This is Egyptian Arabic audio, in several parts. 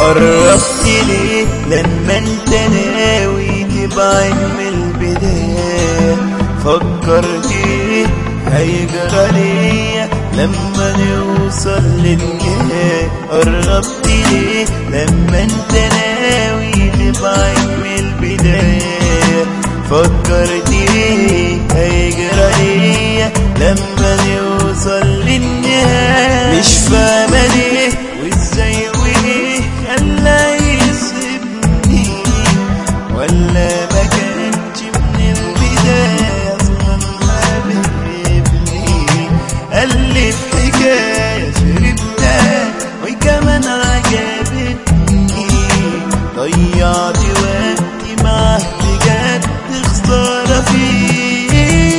قربت ليه لما انت ناوي تبعد من البداية فكرت ايه هيجرى ليا لما نوصل للنهاية قربت ليه لما انت ناوي تبعد من البداية فكرت ايه هيجرى ليا لما نوصل للنهاية مش فاهمة ليه وازاي وايه خلى يسيبني ولا ما كانش من البداية اصلا حبيبني ألف حكاية شربتها وكمان عجبتني ضيعت وقتي معاه بجد خسارة فيه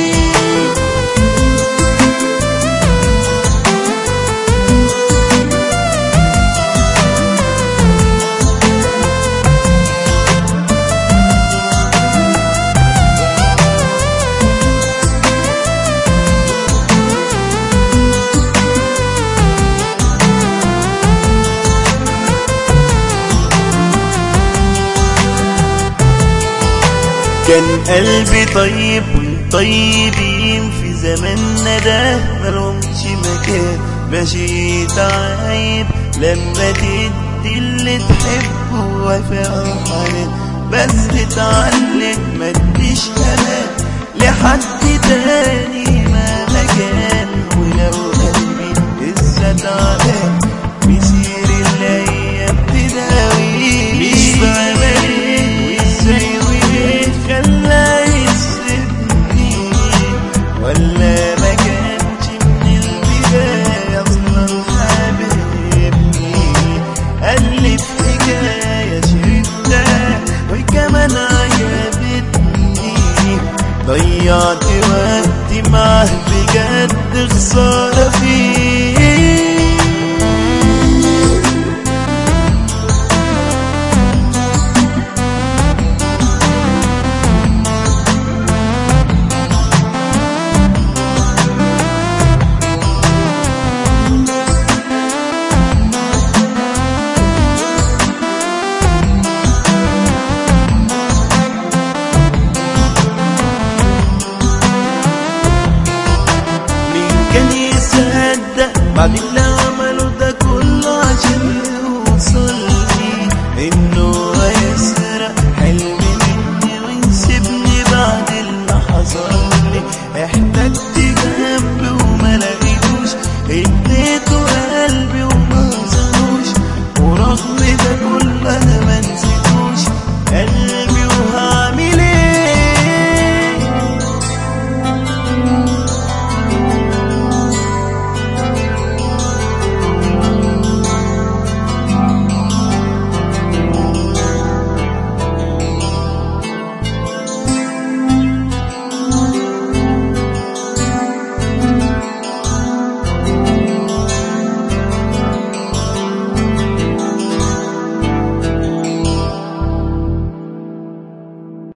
كان قلبي طيب والطيبين في زماننا ده ملهمش مكان ماشي تعيب لما تدي اللي تحبه وفاء حنان بس تتعلم ما تديش امان لحد تاني ما مكان ولو قلبي لسه تعبان بيصير الايام تداوي مش فاهمة ليه وازاي وليه خلى يسيبني ولا ما كانش من البداية اصلا حبيبني ألف حكاية شربتها وكمان عجبتني ضيعت وقتي معاه بجد خسارة فيه